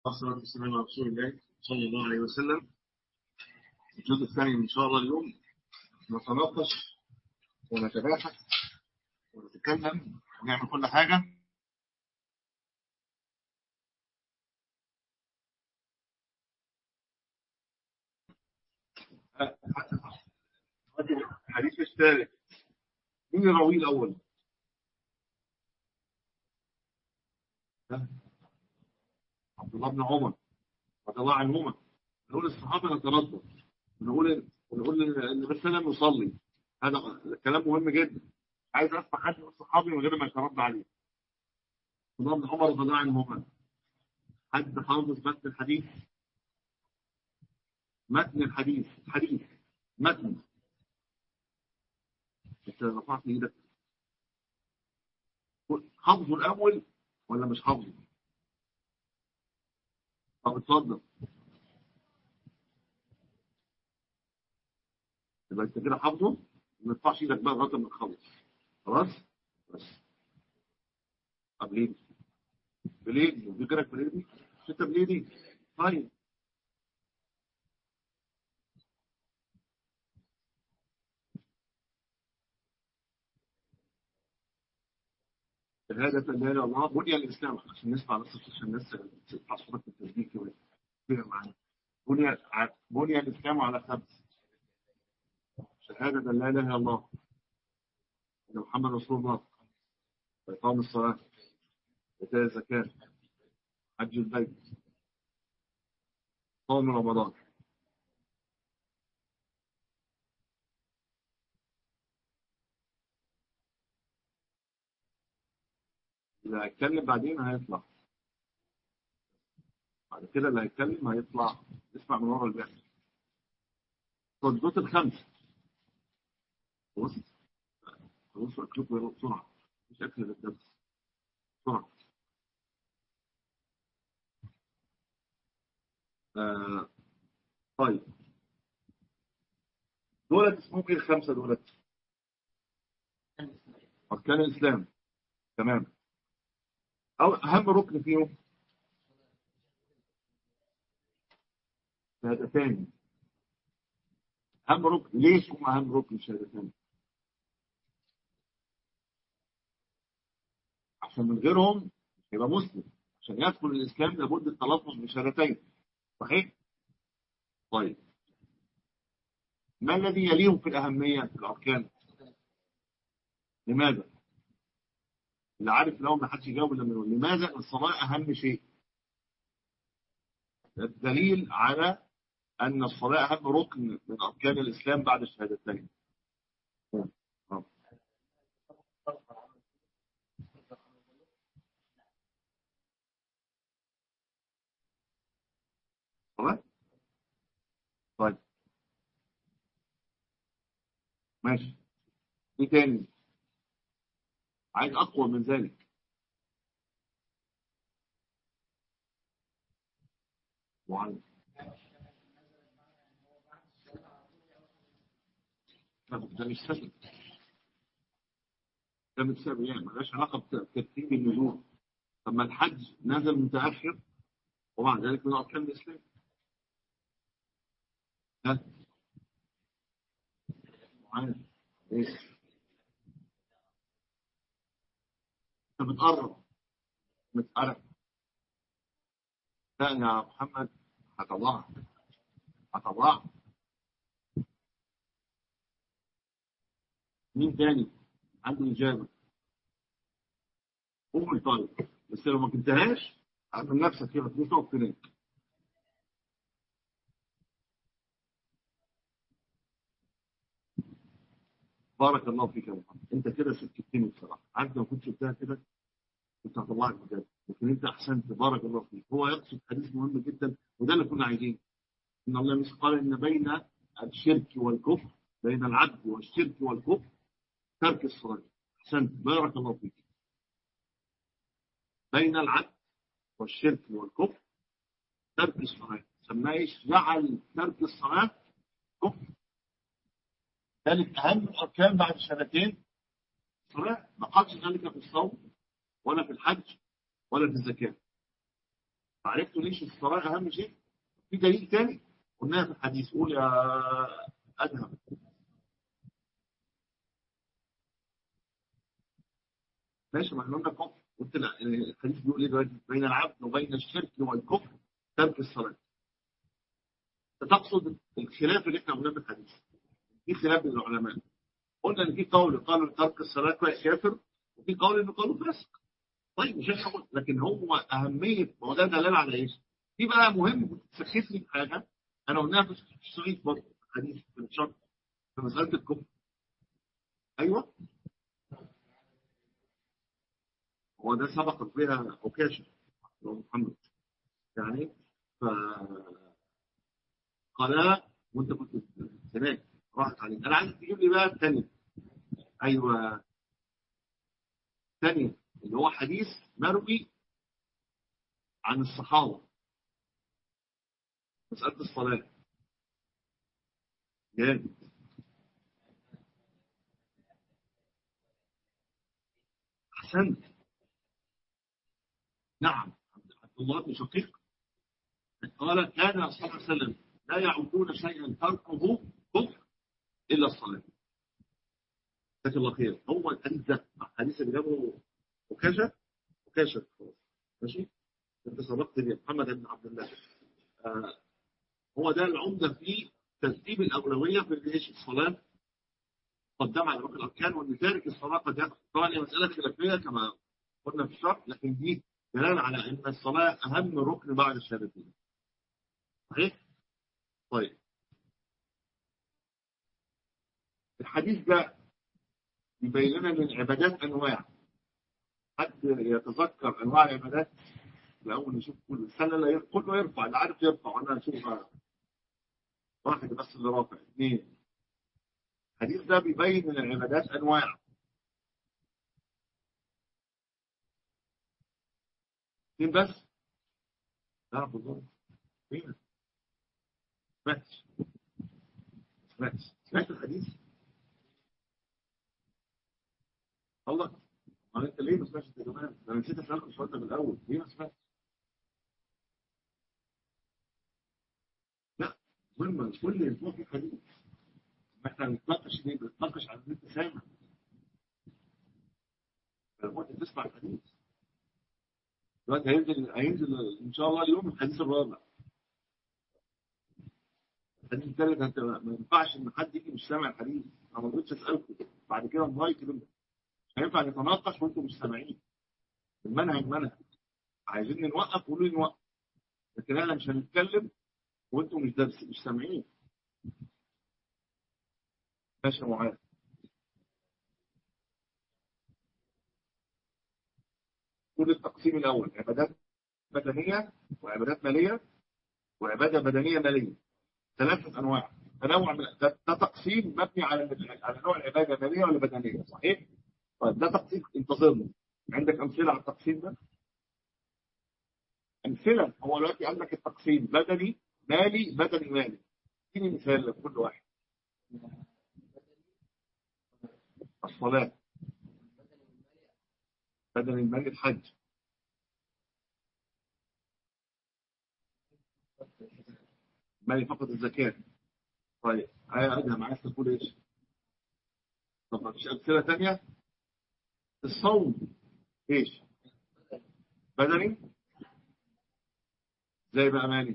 والصلاة والسلام على رسول الله صلى الله عليه وسلم الجزء الثاني إن شاء الله اليوم نتناقش ونتباحث ونتكلم ونعمل كل حاجة الحديث الثالث مين يراويه الأول؟ عبد الله بن عمر رضي الله عنهما نقول الصحابة نتردد نقول نقول ان النبي صلى الله عليه وسلم يصلي هذا كلام مهم جدا عايز اسمع حد من الصحابي من غير ما يترد عليه عبد الله بن عمر رضي الله عنهما حد حافظ متن الحديث متن الحديث حديث متن انت رفعت ايدك حافظه الاول ولا مش حافظه طب اتفضل يبقى انت كده حافظه ما ترفعش ايدك بقى لغايه ما تخلص خلاص بس طب ليه بليدي فكرك بليدي مش انت بليدي طيب شهادة لا إله إلا الله بني الإسلام عشان نسمع بس عشان الناس تسمع صوتك التسجيل كده كده معانا بني بني الإسلام على خمس شهادة لا إله إلا الله أن محمد رسول الله وإقام الصلاة وإيتاء الزكاة حج البيت صوم رمضان اللي هيتكلم بعدين هيطلع بعد كده اللي هيتكلم هيطلع يسمع من ورا الباقي تطبيقات الخمسة بص بص اكلكم بسرعة مش اكل للدرس بسرعة آه. طيب دولت اسمهم ايه الخمسة دولت أركان الإسلام تمام أو أهم ركن فيهم شهادتان أهم ركن ليش هم أهم ركن الشهادتان عشان من غيرهم يبقى مسلم عشان يدخل الإسلام لابد التلفظ بشهادتين صحيح؟ طيب ما الذي يليهم في الأهمية في الأركان؟ لماذا؟ اللي عارف لو ما حدش يجاوب الا منه لماذا الصلاة أهم شيء الدليل على أن الصلاة أهم ركن من أركان الإسلام بعد الشهادتين طيب ماشي ايه تاني عايز أقوى من ذلك وعن ده مش سبب ده مش سبب يعني ملهاش علاقة بترتيب النزول لما الحج نزل متأخر ومع ذلك من أركان الإسلام ها معاذ ايه انت بتقرب متقرب لا يا محمد هتضاعف هتضاعف مين تاني عنده إجابة قول طيب بس لو ما كنتهاش اعمل نفسك كده تقول تقف هناك بارك الله فيك يا محمد انت كده سكتني بصراحه عارف لو كنت شفتها كده كنت هطلعك بجد لكن انت احسنت بارك الله فيك هو يقصد حديث مهم جدا وده اللي كنا عايزينه ان الله مش قال ان بين الشرك والكفر بين العبد والشرك والكفر ترك الصلاه احسنت بارك الله فيك بين العبد والشرك والكفر ترك الصلاه سمايش جعل ترك الصلاه كفر ذلك أهم الأركان بعد الشهادتين الصلاة ما قالش ذلك في الصوم ولا في الحج ولا في الزكاة عرفتوا ليش الصلاة أهم شيء في دليل تاني قلناها في الحديث قول يا أدهم ماشي ما احنا قلنا كفر قلت لا الحديث بيقول ايه دلوقتي بين العبد وبين الشرك والكفر ترك الصلاة تقصد الخلاف اللي احنا قلناه في الحديث في خلاف بين العلماء قلنا ان في قول قالوا ترك الصلاة كافر وفي قول انه قالوا فاسق طيب مش هقول لكن هو اهميه ما هو ده دلاله على ايش؟ في بقى مهم تسخفني بحاجه انا قلناها في الصعيد برضه حديث في الشرط في مساله الكفر ايوه هو ده سبق فيها عكاشه محمد يعني ف قال وانت كنت هناك راحت عليك انا عايز تجيب لي بقى الثانيه ايوه ثانيه اللي هو حديث مروي عن الصحابه مساله الصلاه جامد احسنت نعم عبد الله بن شقيق قال كان صلى الله عليه وسلم لا يعودون شيئا تركه كفر الا الصلاه جزاك الله خير هو الحديث ده الحديث اللي جابه وكشف وكشف ماشي انت سبقت لي محمد بن عبد الله آه هو ده العمده في ترتيب الاولويه في ايش الصلاه قدم على باقي الاركان وان تارك الصلاه قد يقع طبعا هي مساله خلافيه كما قلنا في الشرح لكن دي دلاله على ان الصلاه اهم ركن بعد الشهادتين صحيح؟ طيب الحديث ده يبين لنا ان العبادات انواع حد يتذكر انواع العبادات الاول نشوف كل السنه لا كله يرفع اللي عارف يرفع انا اشوف واحد بس اللي رافع اثنين الحديث ده بيبين ان العبادات انواع اثنين بس لا بالظبط فين سمعتش سمعتش سمعت الحديث الله ما انت ليه ما سمعتش يا جماعه انا نسيت اسالكم السؤال ده من الاول ليه ما سمعتش لا مهم كل اسبوع في حديث ما احنا بنتناقش ليه بنتناقش على ان انت سامع لابد تسمع الحديث دلوقتي هينزل هينزل ان شاء الله اليوم الحديث الرابع الحديث الثالث انت ما ينفعش ان حد يجي مش سامع الحديث انا ما رضيتش اسالكم بعد كده المايك كده مش هينفع نتناقش وانتم مش سامعين المنهج منهج عايزين نوقف قولوا لي نوقف لكن احنا مش هنتكلم وانتم مش درس مش سامعين ماشي يا معاذ كل التقسيم الاول عبادات بدنيه وعبادات ماليه وعباده بدنيه ماليه ثلاثه انواع تنوع من ده, ده تقسيم مبني على على نوع العباده ماليه ولا بدنيه صحيح؟ طيب ده تقسيم انتظرني عندك امثله على التقسيم ده؟ امثله هو دلوقتي عندك التقسيم بدني مالي بدني مالي اديني مثال لكل واحد الصلاه بدل المال الحج مالي فقط الزكاة طيب آية أدهم عايز تقول إيش طب مفيش أمثلة تانية الصوم إيش بدني زي بقى مالي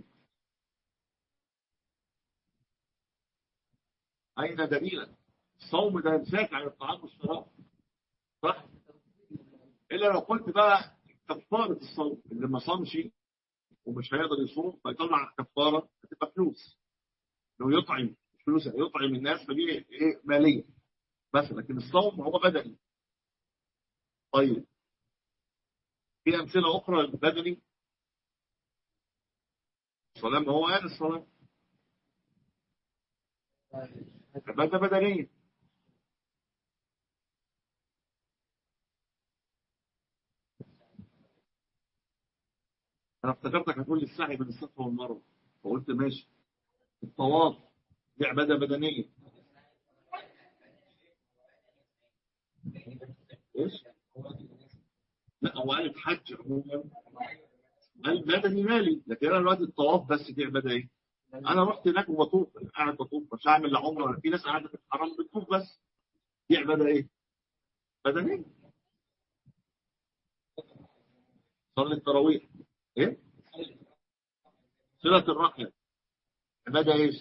أين دليلك الصوم ده إمساك عن الطعام والشراب صح الا لو قلت بقى كفاره الصوم اللي ما صامش ومش هيقدر يصوم فيطلع كفاره هتبقى فلوس لو يطعم فلوس يطعم الناس فدي ايه ماليه بس لكن الصوم هو بدني طيب في امثله اخرى للبدني الصلاه ما هو قال الصلاه عباده بدنيه انا افتكرتك هتقول لي السعي بين الصفا والمروه فقلت ماشي الطواف دي عباده بدنيه ايش؟ لا هو قال الحج عموما بدني مالي لكن انا دلوقتي الطواف بس دي عباده ايه؟ انا رحت هناك وبطوف قاعد بطوف مش هعمل لا عمره ولا في ناس قاعده في الحرم بتطوف بس دي عباده ايه؟ بدنيه صلي التراويح ايه؟ صلة الرحم عباده ايش؟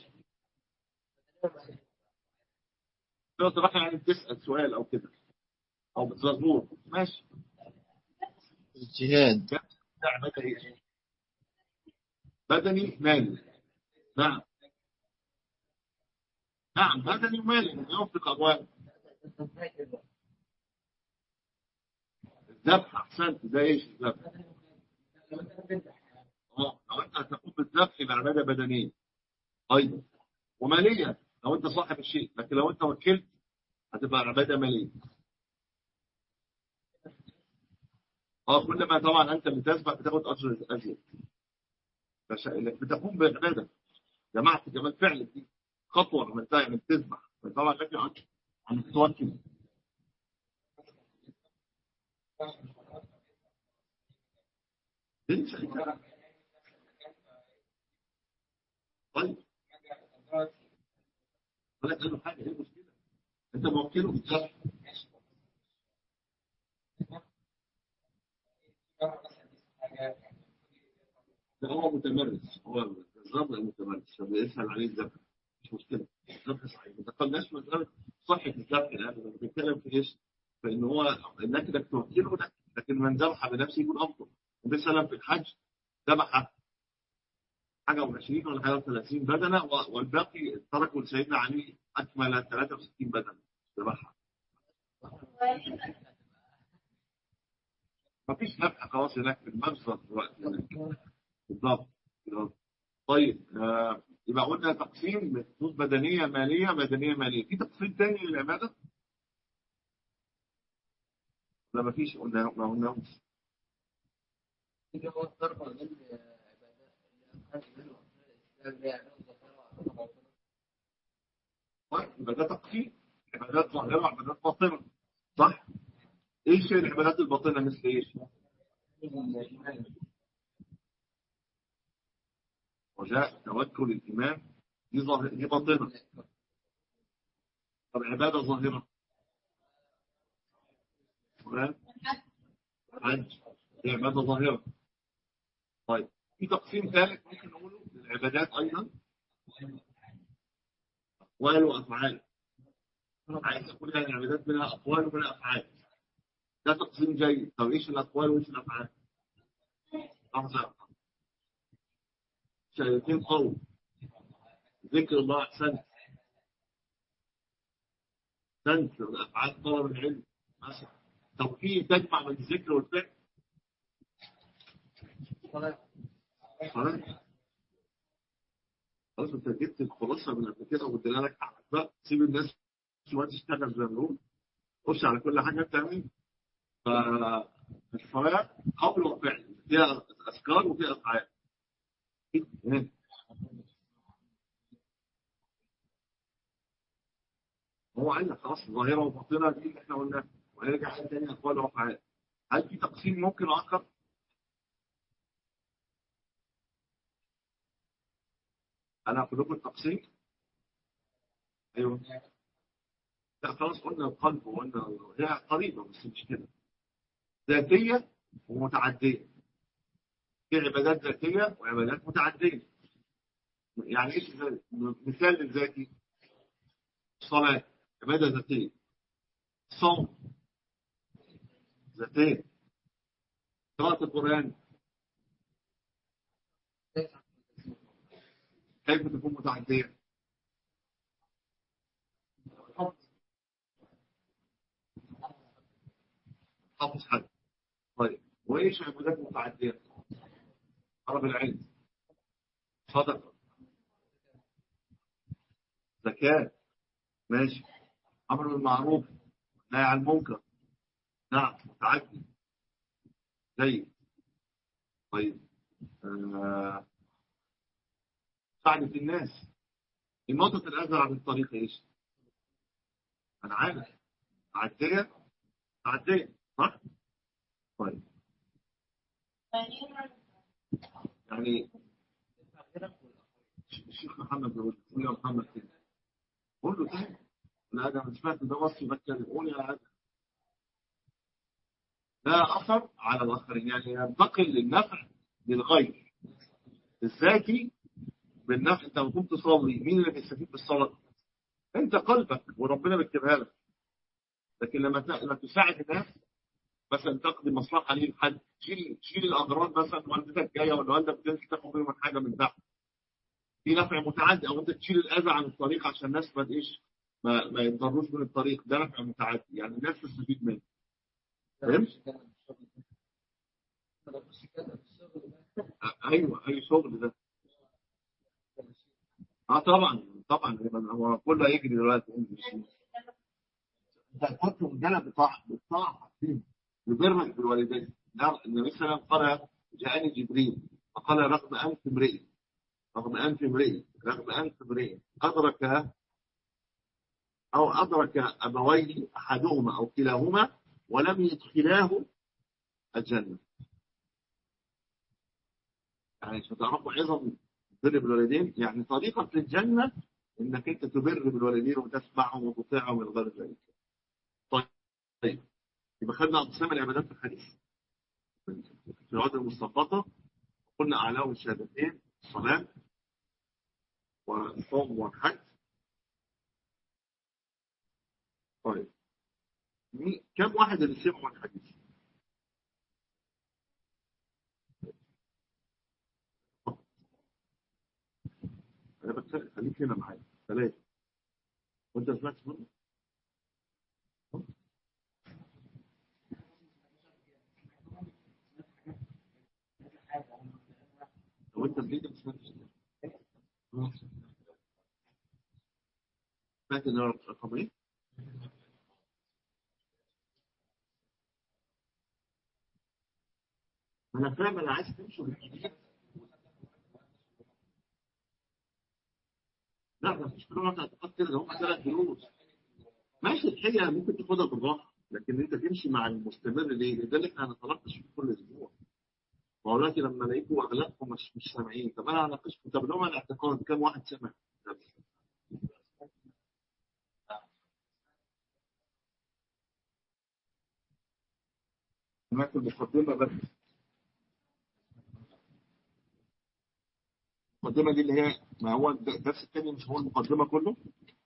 صلة الرحم يعني بتسأل سؤال او كده او بتزور ماشي الجهاد ده عباده ايش؟ بدني مالي نعم نعم بدني ومالي ينفق اموال الذبح احسنت ده ايش الذبح؟ اه لو انت هتقوم بالذبح يبقى عباده بدنيه ايضا وماليه لو انت صاحب الشيء لكن لو انت وكلت هتبقى عباده ماليه اه كل ما طبعا انت بتسبح بتاخد اجر ازيد بس انك بتقوم بعباده جماعه كمان فعل دي خطوه عملتها يعني بتسبح طبعا لكن عن عن التوكل ليه مش هينفع؟ طيب ولا تقول له حاجه ايه المشكله؟ انت موكله بالظبط ده هو متمرس هو الربع متمرس فبيسهل عليه الذبح مش مشكله الذبح صحيح ما تقلناش مساله صحه الذبح الان لما بنتكلم في ايش؟ فان هو انك انك توكله ده لكن من ذبح بنفسه يكون افضل مثلا في الحج ذبح حاجه و20 ولا حاجه و30 بدنه والباقي تركوا لسيدنا علي اكمل 63 بدنه ذبحها مفيش ذبح خلاص هناك في المبسط دلوقتي هناك بالضبط بالضبط. طيب آه يبقى قلنا تقسيم خصوص بدنيه ماليه بدنيه ماليه في تقسيم تاني للعباده؟ لا مفيش قلنا ما قلناهوش طيب يبقى ده تقسيم عبادات ظاهره وعبادات باطنه صح؟ ايش هي العبادات الباطنه مثل ايش؟ رجاء توكل الإمام دي ظاهر دي باطنة طب عبادة ظاهرة حج دي عبادة ظاهرة طيب في تقسيم ثالث ممكن نقوله للعبادات أيضا أقوال وأفعال عايز أقول يعني العبادات منها أقوال ومنها أفعال ده تقسيم جيد طب إيش الأقوال وإيش الأفعال؟ لحظة شهادتين قول ذكر الله أحسنت أحسنت أفعال طلب العلم مثلا طب في تجمع بين الذكر والفعل صلاة خلاص انت جبت الخلاصه من قبل كده وقلت لك بقى سيب الناس شويه تشتغل زي ما بنقول خش على كل حاجه بتعمل فالصلاه قول وفعل فيها اذكار وفيها افعال هو عندك خلاص ظاهرة وباطنة دي اللي احنا قلناها وهنرجع تاني أقوال وأفعال هل في تقسيم ممكن آخر؟ أنا أقول لكم التقسيم؟ أيوه لا خلاص قلنا القلب وقلنا هي قريبة بس مش كده ذاتية ومتعدية في عبادات ذاتية وعبادات متعدية يعني ايش مثال الذاتي صلاة عبادة ذاتية صوم ذاتية قراءة القرآن كيف تكون متعدية حفظ حد طيب وايش عبادات متعدية طلب العلم صدقة زكاة ماشي أمر بالمعروف نهي عن المنكر نعم متعدي جيد طيب آه. مساعدة الناس إماطة الأذى عن الطريق إيش؟ أنا عارف عدية عدية صح؟ طيب يعني الشيخ محمد بيقول يا محمد كده قول له تاني لا ده انا سمعت ده وصي بتكلم قول يا عادل لا اثر على الاخرين يعني ينتقل للنفع للغير الذاتي بالنفع انت لما كنت تصلي مين اللي بيستفيد بالصلاه؟ انت قلبك وربنا بيكتبها لك لكن لما لما تساعد الناس مثلا تقضي مصلحه ليه لحد تشيل تشيل الاضرار مثلا والدتك جايه ولا والدك بتنزل تاخد منهم حاجه من تحت في نفع متعدي او انت تشيل الاذى عن الطريق عشان الناس ما ايش ما, ما يضروش من الطريق ده نفع متعدي يعني الناس تستفيد منه فهمت؟ ايوه اي شغل ده اه طبعا طبعا هو كله هيجري دلوقتي انت كنت مجانا بطاعه بالطاعه ببرك بالوالدين النبي صلى الله عليه وسلم قال جاءني جبريل فقال رغم انف امرئ رغم انف امرئ رغم انف امرئ ادرك او ادرك ابويه احدهما او كلاهما ولم يدخلاه الجنه يعني عشان تعرفوا عظم بر بالوالدين يعني طريقك للجنه انك انت تبر بالوالدين وتسمعهم وتطيعهم من غير ذلك. طيب يبقى خدنا اقسام العبادات في الحديث. في العوده المستنبطه قلنا اعلاه الشهادتين الصلاه والصوم والحج. طيب كم واحد اللي سمعوا الحديث؟ انا بتسأل خليك هنا معايا ثلاثة وانت سمعت منه؟ لو انت بديت ما سمعتش سمعت ان رقم ايه؟ انا فاهم انا عايز تمشي بالحديث لا ما فيش فروع اعتقاد كده ده هم ثلاث دروس ماشي الحقيقه ممكن تاخدها بالراحه لكن انت تمشي مع المستمر ليه؟ ده اللي احنا هنتناقش فيه كل اسبوع ما هو دلوقتي لما الاقيكم اغلبكم مش مش سامعين طب انا هناقشكم طب لو الاعتقاد كام واحد سمع؟ سمعت المقدمه بس المقدمه دي اللي هي ما هو الدرس الثاني مش هو المقدمه كله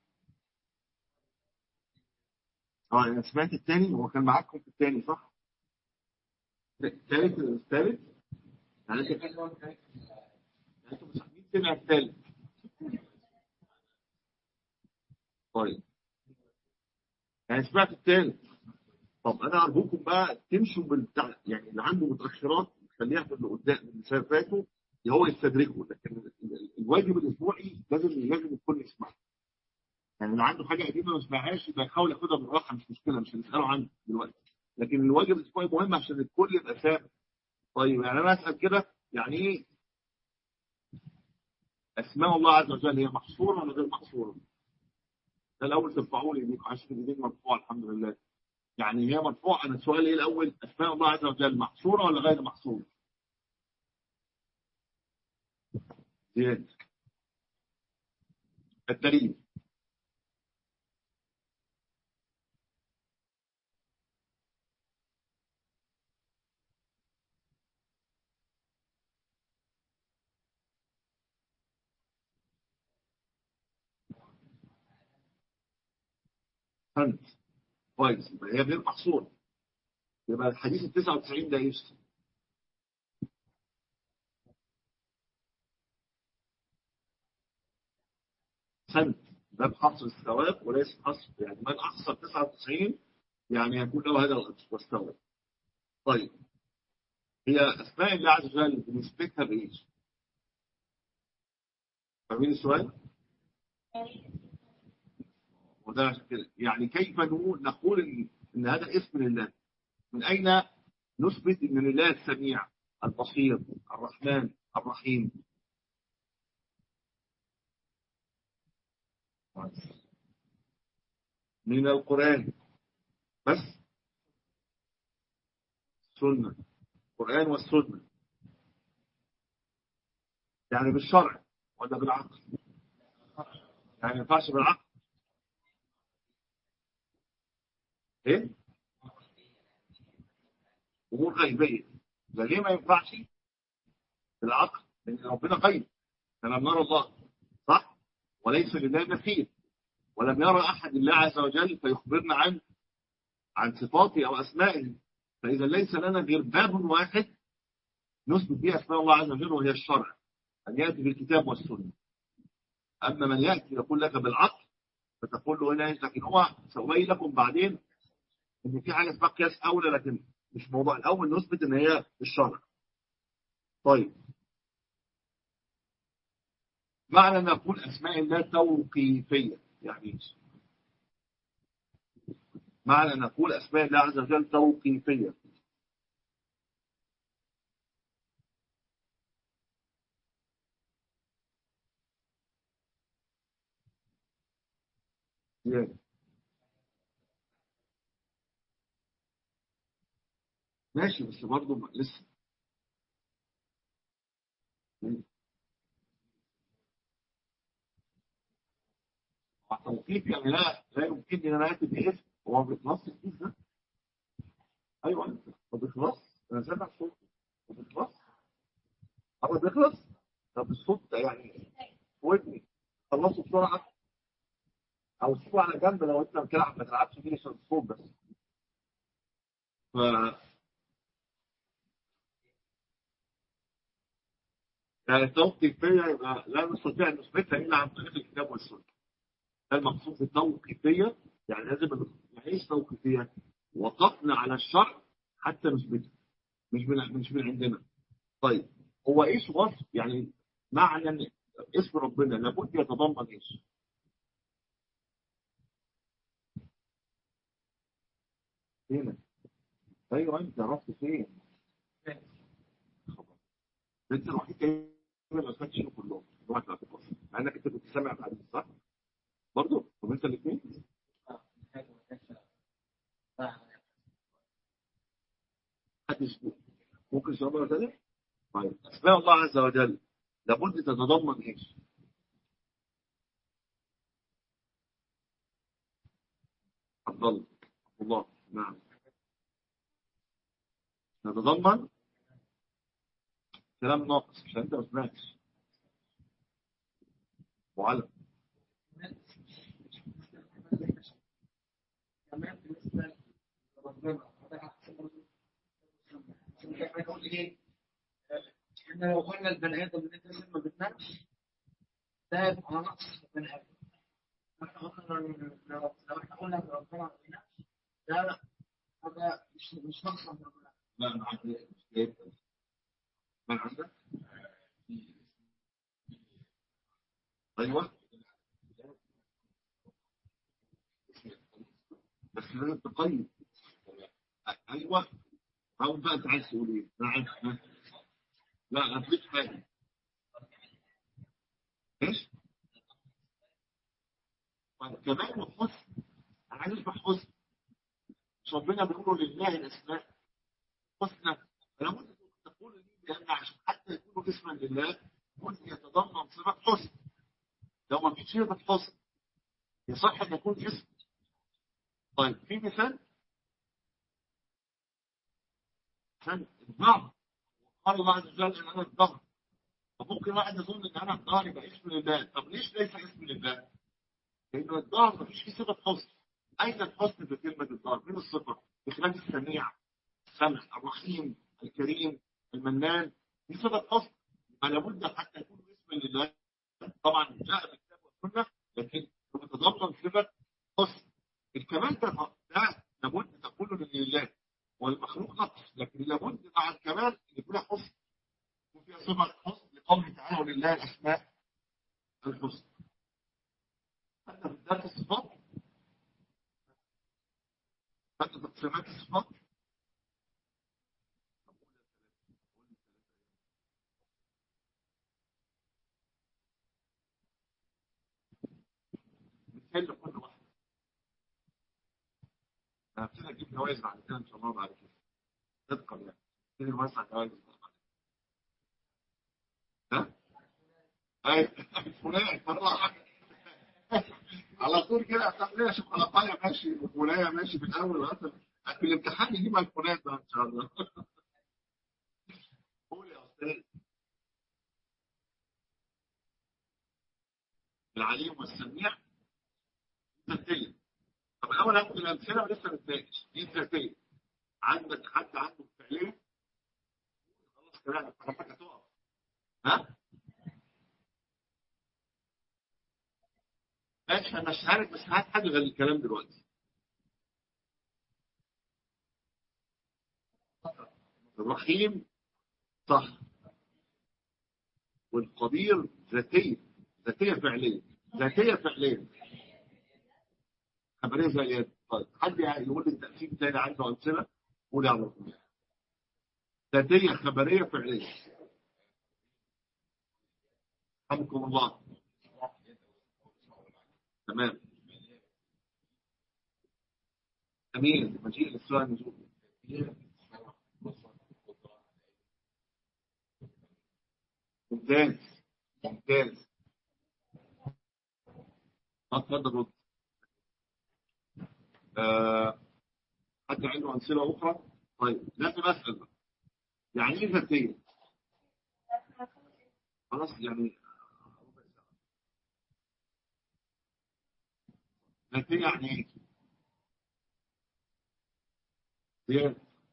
اه انا سمعت الثاني هو كان معاكم في الثاني صح الثالث الثالث يعني انت انتوا مش مين سمع الثالث طيب يعني سمعت الثالث طب انا ارجوكم بقى تمشوا بالبتاع يعني اللي عنده متاخرات خليها في اللي قدام اللي فاتوا هو يستدركه لكن الواجب الاسبوعي لازم لازم الكل يسمعه يعني اللي عنده حاجه قديمه ما سمعهاش يبقى يحاول ياخدها بالراحه مش مشكله مش هنساله عنه دلوقتي لكن الواجب الاسبوعي مهم عشان الكل يبقى ثابت طيب يعني انا اسال كده يعني ايه اسماء الله عز وجل هي محصوره ولا غير محصوره؟ ده الاول ترفعوا لي ايديكم عشان ايديك مرفوعه الحمد لله يعني هي مرفوعه انا سؤالي ايه الاول اسماء الله عز وجل محصوره ولا غير محصوره؟ زيادة الدليل فهمت كويس يبقى هي غير محصورة يبقى الحديث ال 99 ده يشتغل سنت ده بحصر الثواب وليس حصر يعني من احصر 99 يعني يكون له هذا الاجر والثواب. طيب هي اسماء الله عز وجل بنسبتها بايش؟ فاهمين السؤال؟ وده كده يعني كيف نقول نقول ان ان هذا اسم لله؟ من اين نثبت ان لله السميع البصير الرحمن الرحيم من القرآن بس سنة القرآن والسنة يعني بالشرع ولا بالعقل يعني ما ينفعش بالعقل ايه امور غيبيه ده ليه ما ينفعش بالعقل لان ربنا غيب احنا لم نرى الله صح وليس لله مثيل ولم يرى احد الله عز وجل فيخبرنا عن عن صفاته او اسمائه فاذا ليس لنا غير باب واحد نثبت فيه اسماء الله عز وجل وهي الشرع ان ياتي بالكتاب والسنه اما من ياتي يقول لك بالعقل فتقول له هنا لكن هو سوي لكم بعدين ان في حاجه اسمها قياس اولى لكن مش موضوع الاول نثبت ان هي الشرع طيب معنى ان نقول اسماء الله توقيفيه يعني ايه معنى ان نقول اسماء الله عز وجل توقيفيه يعني ماشي بس برضه لسه توقيف يعني لا لا يمكن ان انا اكتب اسم هو بيخلص الكيس ده ايوه انت هو بيخلص انا سامع صوت هو بيخلص هو بيخلص طب الصوت يعني ودني خلصوا بسرعه او سيبه على جنب لو انت بتلعب ما تلعبش فيه عشان الصوت بس ف يعني التوقيفية يبقى لا نستطيع أن نثبتها إلا عن طريق الكتاب والسنة. ده المقصود في التوقيفية يعني لازم نعيش توقيفية وقفنا على الشرع حتى نثبته مش من مش من عندنا. طيب هو ايش وصف يعني معنى اسم ربنا لابد يتضمن ايش؟ فين؟ ايوه انت رحت فين؟ انت الوحيد ما سمعتش كلهم روح بقى مع انك انت كنت سامع الحديث صح؟ برضه طب انت الاثنين؟ ممكن سؤال مرة ثانية؟ طيب أسماء الله عز وجل لابد تتضمن إيش؟ أفضل الله نعم تتضمن كلام ناقص عشان انت ما سمعتش معلم كمان بالنسبه لربنا هنقول ايه؟ احنا لو قلنا البني ادم اللي انت ما بتنامش ده يبقى نقص البني ادم احنا قلنا لو لو احنا قلنا ان ربنا ما بينامش ده هذا مش مش نقص من ربنا لا ما عندك مش جايب ما عندك ايوه بس لازم تقيم ايوه او بقى انت عايز تقول ايه؟ انا عايز ها؟ لا اديك حاجه ايش؟ طيب كمان الحسن انا عايز اسمع حسن مش ربنا بيقولوا لله الاسماء حسنى فلابد تقول لي لان عشان حتى يكونوا اسما لله ممكن يتضمن صفه حسن لو ما فيش صفه حسن يصح ان يكون اسم طيب في مثال عشان الظهر قال الله عز وجل ان انا الظهر فممكن واحد يظن ان انا الظهر يبقى اسم لله طب ليش ليس اسم لله؟ لان الظهر ما فيش فيه صفه حسن اين الحسن في كلمه الظهر؟ مين الصفه؟ بخلاف السميع السمع الرحيم الكريم المنان دي صفه حسن فلابد حتى يكون اسما لله طبعا جاء بالكتاب والسنه لكن يتضمن صفه حسن الكمال ده ده لابد تقول لله والمخلوق نقص لكن لابد مع الكمال ان يكون حسن يكون فيها صفه حسن لقوله تعالى ولله الاسماء الحسنى حتى في ذات الصفات حتى تقسيمات الصفات مثال لكل واحد هبتدي اجيب جوائز بعد كده ان شاء الله بعد كده صدقا يعني نبتدي نوزع جوائز بعد كده ها اي فلان طلع على طول كده هتلاقي شوكولاته ماشي وفلان ماشي في الاول وقت في الامتحان يجيب الفلان ده ان شاء الله قول يا استاذ العليم والسميع ذاتية طب الاول هاخد الامثله ولسه نتناقش دي ذاتيه عندك حد عنده فعليه خلاص كده حضرتك هتقف ها ماشي انا مش عارف بس هات حاجه غير الكلام دلوقتي الرحيم صح والقدير ذاتيه ذاتيه فعليه ذاتيه فعليه خبريه زي اليد طيب حد يقول لي التقسيم تاني عنده امثله قول يا عمرو ذاتيه خبريه فعليه رحمكم الله تمام امين مجيء الاسلام نزول ممتاز ممتاز اتفضل رد آه، حد عنده امثله اخرى طيب لازم اسال بقى. يعني ايه ذاتيه خلاص يعني ذاتيه يعني ايه زياد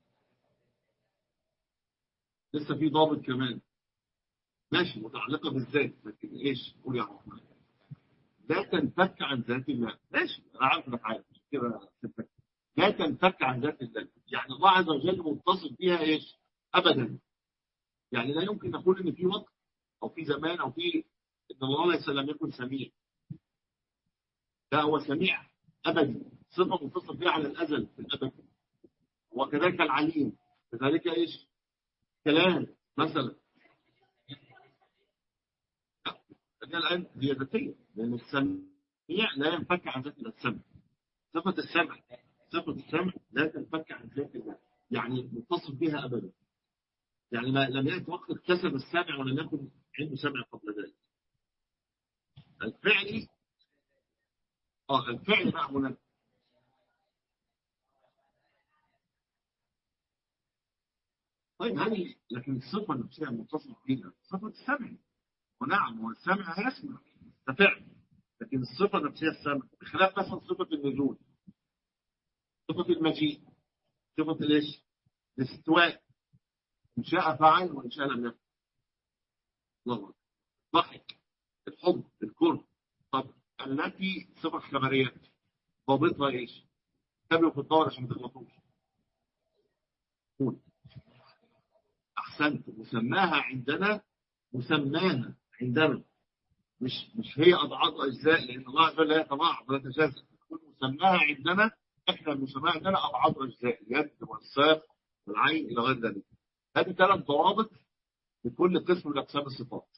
لسه في ضابط كمان ماشي متعلقه بالذات لكن ايش قول يا عم لا تنفك عن ذات الله ماشي انا عارف انك عارف مش كده سبتك. لا تنفك عن ذات الله يعني الله عز وجل متصف بها ايش ابدا يعني لا يمكن نقول ان في وقت او في زمان او في ان الله ليس لم يكن سميع لا هو سميع ابدي صفه متصف بها على الازل في الابد وكذلك العليم كذلك ايش كلام مثلا هي الآن هي ذاتية لأن السميع لا ينفك عن ذات السمع صفة السمع صفة السمع لا تنفك عن ذات الله يعني متصف بها أبدا يعني ما لم يأتي وقت اكتسب السمع ولم يكن عنده سمع قبل ذلك الفعل اه الفعل بقى هنا طيب هذه لكن الصفة نفسها متصف بها صفة السمع ونعم والسمع يسمع ده فعل لكن الصفة نفسها السمع بخلاف مثلا صفة النزول صفة المجيء صفة الايش؟ الاستواء إن شاء فعل وإن شاء لم يفعل الله ضحك الحب الكره طب التي صفة خبرية ضابطها ايش؟ تابعوا في الدور عشان ما تغلطوش قول أحسنت مسماها عندنا مسماها عندنا مش مش هي اضعاف اجزاء لان الله عز وجل لا يتضاعف ولا يتجزا تكون مسماها عندنا احنا المسماها عندنا اضعاف اجزاء اليد والساق والعين الى غير ذلك هذه ثلاث ضوابط لكل قسم من اقسام الصفات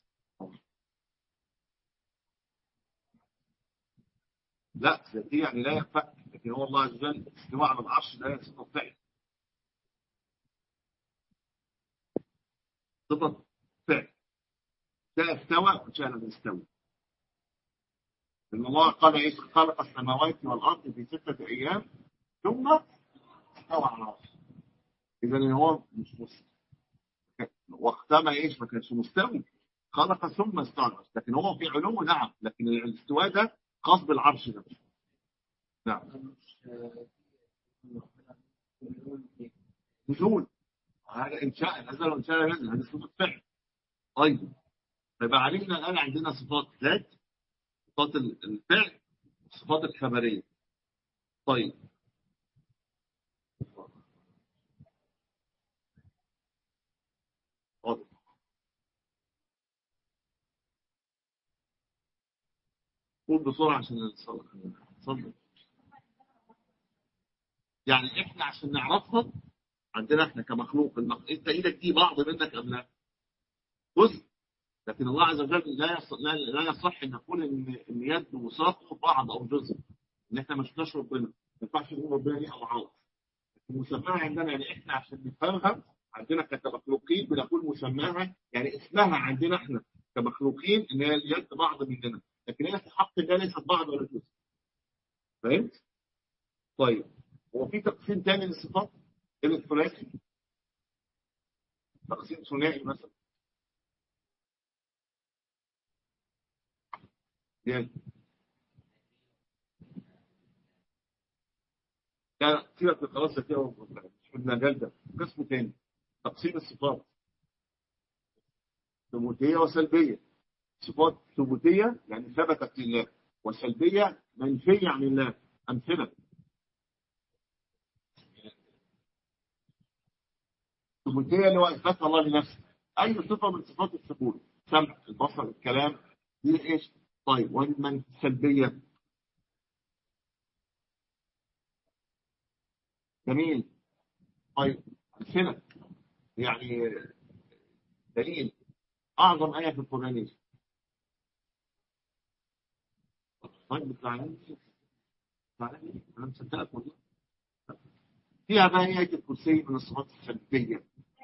لا دي يعني لا ينفك لكن هو الله عز وجل استواء على العرش لا يصف فعل صفه فعل ده استوى وشاء لم يستوي إن الله قال إيه خلق السماوات والأرض في ستة أيام ثم استوى على العرش إذا هو مش مستوي وقتما إيش ما كانش مستوي خلق ثم استوى على العرش لكن هو في علو نعم لكن الاستواء ده خاص بالعرش نفسه نعم نزول هذا إن شاء نزل وإن شاء نزل هذه صفة فعل أيضا فيبقى علمنا الآن عندنا صفات ذات صفات الفعل الصفات الخبرية طيب حاضر. قول بسرعة عشان نتصل يعني احنا عشان نعرفها عندنا احنا كمخلوق المخ... انت ايدك دي بعض منك ام لا؟ جزء لكن الله عز وجل لا يصح لا, لا يصح ان نقول ان ان يد وساقه بعض او جزء ان احنا ما شفناش ربنا ما ينفعش نقول ربنا ليه اضعاف المسماها عندنا يعني احنا عشان نفهمها عندنا كمخلوقين بنقول مسماها يعني اسمها عندنا احنا كمخلوقين ان هي اليد بعض مننا لكن هي في حق الله ليست بعض ولا جزء فهمت؟ طيب هو في تقسيم تاني للصفات غير الثلاثي تقسيم ثنائي مثلا يعني لا سيبك من خلاص كده مش في المجال ده قسم تاني تقسيم الصفات ثبوتية وسلبية صفات ثبوتية يعني ثبتت لله وسلبية منفية عن الله أمثلة ثبوتية اللي هو إثبات الله لنفسه أي صفة من صفات الثبوت سمع البصر الكلام دي إيش طيب ومن سلبية جميل طيب أمثلة يعني دليل أعظم آية في القرآن إيش؟ طيب بتزعلني زعلانين أنا مصدقك والله فيها بقى آية الكرسي من الصفات السلبية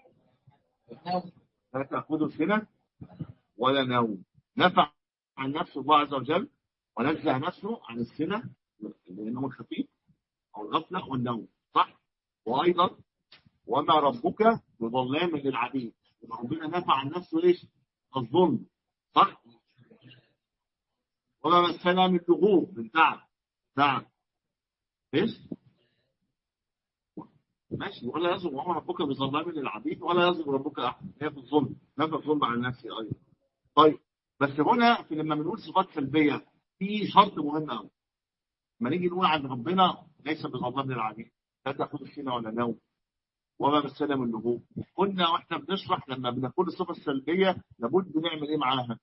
لا تأخذه سنة ولا نوم نفع عن نفسه الله عز وجل ونزه نفسه عن السنة لأنه الخفيف أو الغفلة والنوم صح وأيضا وما ربك بظلام للعبيد يبقى ربنا نفع عن نفسه ايش؟ الظلم صح؟ وما مسنا من لغوب من تعب تعب ايش؟ ماشي ولا يظلم وما ربك بظلام للعبيد ولا يظلم ربك احد هي في الظلم نفى الظلم عن نفسه ايضا طيب بس هنا في لما بنقول صفات سلبيه في شرط مهم قوي لما نيجي نقول عن ربنا ليس بظلام للعبيد لا تاخذ فينا ولا نوم وما مسنا من لغوب قلنا واحنا بنشرح لما بنقول الصفه السلبيه لابد نعمل ايه معاها؟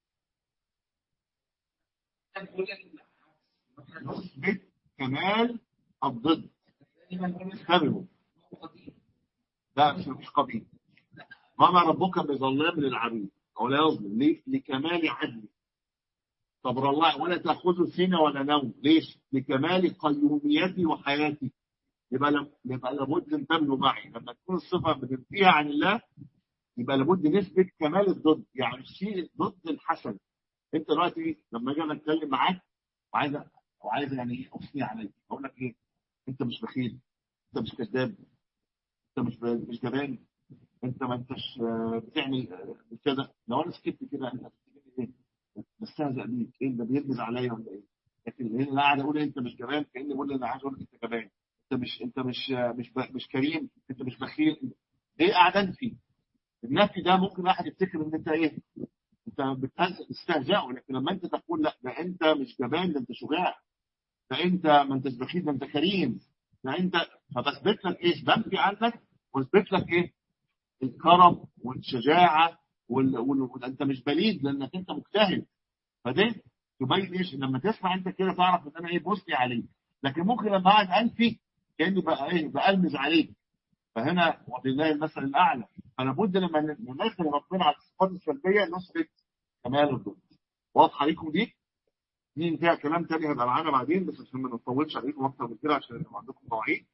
نثبت كمال الضد انتبهوا لا مش مش قبيل وما ربك بظلام للعبيد او لا يظلم ليه؟ لكمال عدله طب الله ولا تاخذه سنه ولا نوم ليش؟ لكمال قيوميتي وحياتي يبقى لم... يبقى لابد انتبهوا معي لما تكون الصفه بننفيها عن الله يبقى لابد نثبت كمال الضد يعني الشيء ضد الحسن انت دلوقتي لما اجي اتكلم معاك وعايز وعايز يعني اثني عليك اقول لك ايه انت مش بخيل انت مش كذاب انت مش ب... مش جبان انت ما انتش بتعمل كده لو انا سكت كده انت ايه بستهزأ بيك ايه ده بيرمز عليا ولا ايه لكن هنا قاعد اقول انت مش جبان كاني بقول انا عايز اقول انت جبان انت مش انت مش مش مش كريم انت مش بخيل ايه قاعد انفي النفي ده ممكن واحد يفتكر ان انت ايه انت بتستهزئه لكن لما انت تقول لا ده انت مش جبان ده انت شجاع ده انت ما انتش بخيل ده انت كريم ده انت فبثبت لك ايش بنفي عنك واثبت لك ايه الكرم والشجاعه وال... وال... وال... انت مش بليد لانك انت مجتهد فده تبين ايش لما تسمع انت كده تعرف ان انا ايه بوسني عليك لكن ممكن لما قاعد انفي كاني بقى ايه بألمز عليك فهنا ولله المثل الاعلى فلا بد لما نمثل ربنا على الصفات السلبيه نثبت كمال الضد واضحه عليكم دي؟ دي فيها كلام تاني هيبقى معانا بعدين بس عشان ما نطولش عليكم اكتر من كده عشان يبقى عندكم مواعيد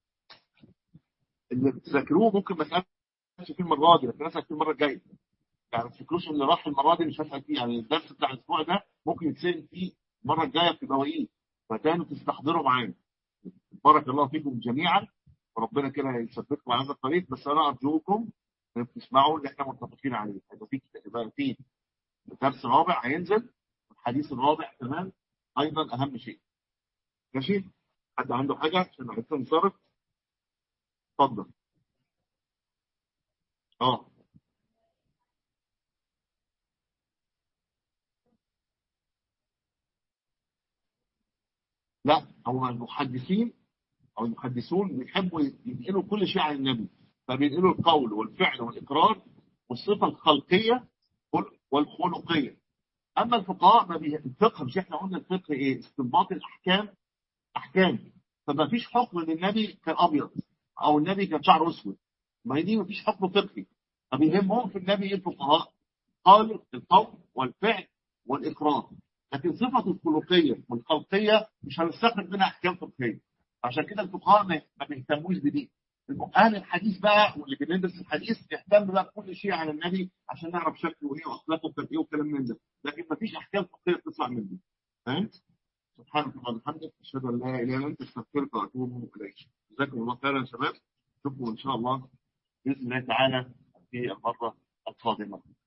اللي بتذاكروه ممكن ما اسالش فيه المره دي لكن اسال فيه المره الجايه يعني ما تفتكروش اللي راح المره دي مش هسال فيه يعني الدرس بتاع الاسبوع ده ممكن يتسال فيه المره الجايه في مواعيد فتاني تستحضروا معانا بارك الله فيكم جميعا وربنا كده يثبتكم على هذا الطريق بس انا ارجوكم ان تسمعوا اللي احنا متفقين عليه هيبقى في يبقى في درس رابع هينزل الحديث الرابع كمان ايضا اهم شيء ماشي حد عنده حاجه عشان عايز نصرف اتفضل اه لا هو المحدثين او المحدثون بيحبوا ينقلوا كل شيء عن النبي فبينقلوا القول والفعل والاقرار والصفه الخلقيه والخلقيه اما الفقهاء ما بي... الفقه مش احنا قلنا الفقه ايه استنباط الاحكام احكام فما فيش حكم ان النبي كان ابيض او النبي كان شعره اسود ما هي دي ما فيش حكم فقهي فبيهمهم في النبي ايه الفقهاء قالوا القول والفعل والاقرار لكن صفه الخلقيه والخلقيه مش هنستخرج منها احكام فقهيه عشان كده الفقهاء ما بيهتموش بدي اهل الحديث بقى واللي بندرس الحديث نهتم بقى بكل شيء عن النبي عشان نعرف شكله ايه واخلاقه كانت ايه وكلام من ده لكن ما فيش احكام فقهيه تطلع من دي فاهم؟ سبحانك اللهم وبحمدك اشهد ان لا اله الا انت استغفرك واتوب اليك جزاكم الله خيرا يا شباب نشوفكم ان شاء الله باذن الله تعالى في المره القادمه